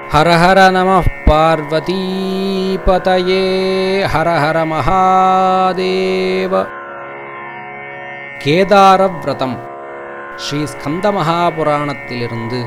ஹர ஹர நம பார்வதீபதயே ஹர ஹர மகாதேவ கேதார விரதம் ஸ்ரீ ஸ்கந்த மகாபுராணத்திலிருந்து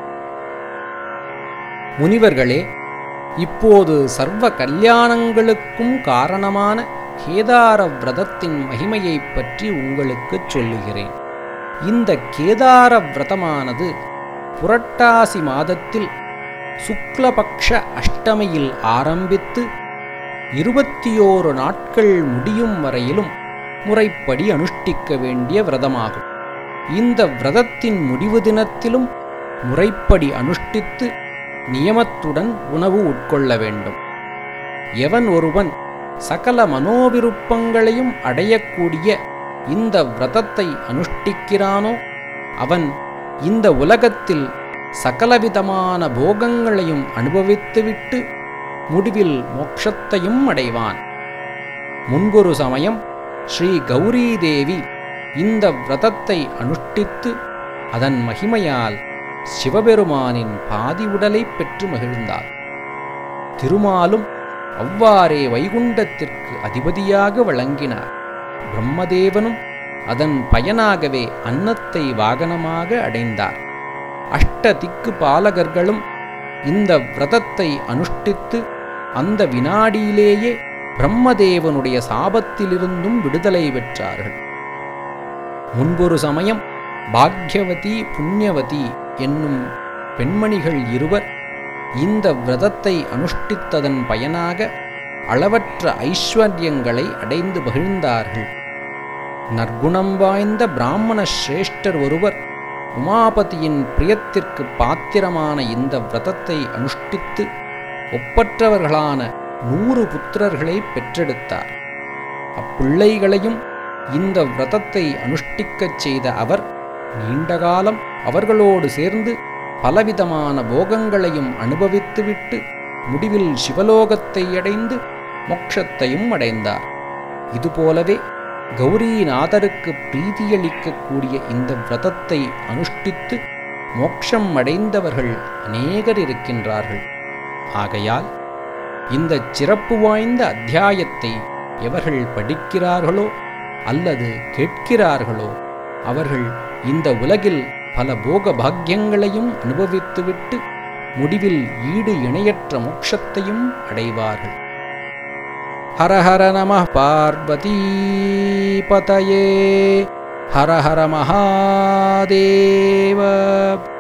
முனிவர்களே இப்போது சர்வ கல்யாணங்களுக்கும் காரணமான கேதார விரதத்தின் மகிமையைப் பற்றி உங்களுக்குச் சொல்லுகிறேன் இந்த கேதார விரதமானது புரட்டாசி மாதத்தில் சுக்லபக்ஷ அஷ்டமியில் ஆரம்பித்து இருபத்தியோரு நாட்கள் முடியும் வரையிலும் முறைப்படி அனுஷ்டிக்க வேண்டிய விரதமாகும் இந்த விரதத்தின் முடிவு தினத்திலும் முறைப்படி அனுஷ்டித்து நியமத்துடன் உணவு உட்கொள்ள வேண்டும் எவன் ஒருவன் சகல மனோவிருப்பங்களையும் அடையக்கூடிய இந்த விரதத்தை அனுஷ்டிக்கிறானோ அவன் இந்த உலகத்தில் சகலவிதமான போகங்களையும் அனுபவித்துவிட்டு முடிவில் மோட்சத்தையும் அடைவான் முன்பொரு சமயம் ஸ்ரீ கௌரி தேவி இந்த விரதத்தை அனுஷ்டித்து அதன் மகிமையால் சிவபெருமானின் பாதி உடலை பெற்று மகிழ்ந்தார் திருமாலும் அவ்வாறே வைகுண்டத்திற்கு அதிபதியாக விளங்கினார் பிரம்மதேவனும் அதன் பயனாகவே அன்னத்தை வாகனமாக அடைந்தார் அஷ்ட திக்கு பாலகர்களும் இந்த விரதத்தை அனுஷ்டித்து அந்த வினாடியிலேயே பிரம்மதேவனுடைய சாபத்திலிருந்தும் விடுதலை பெற்றார்கள் முன்பொரு சமயம் பாக்யவதி புண்ணியவதி என்னும் பெண்மணிகள் இருவர் இந்த விரதத்தை அனுஷ்டித்ததன் பயனாக அளவற்ற ஐஸ்வர்யங்களை அடைந்து மகிழ்ந்தார்கள் நற்குணம் வாய்ந்த பிராமண சிரேஷ்டர் ஒருவர் உமாபதியின் பிரியத்திற்கு பாத்திரமான இந்த விரதத்தை அனுஷ்டித்து ஒப்பற்றவர்களான நூறு புத்திரர்களை பெற்றெடுத்தார் அப்பிள்ளைகளையும் இந்த விரதத்தை அனுஷ்டிக்கச் செய்த அவர் நீண்டகாலம் அவர்களோடு சேர்ந்து பலவிதமான போகங்களையும் அனுபவித்துவிட்டு முடிவில் சிவலோகத்தை அடைந்து மோட்சத்தையும் அடைந்தார் இதுபோலவே கௌரிநாதருக்கு பிரீதியளிக்கக்கூடிய இந்த விரதத்தை அனுஷ்டித்து மோட்சம் அடைந்தவர்கள் அநேகர் இருக்கின்றார்கள் ஆகையால் இந்த சிறப்பு வாய்ந்த அத்தியாயத்தை எவர்கள் படிக்கிறார்களோ அல்லது கேட்கிறார்களோ அவர்கள் இந்த உலகில் பல போக பாக்கியங்களையும் அனுபவித்துவிட்டு முடிவில் ஈடு இணையற்ற மோட்சத்தையும் அடைவார்கள் ஹர ஹர நம பார்வதீபதயே ஹர ஹர மகாதேவ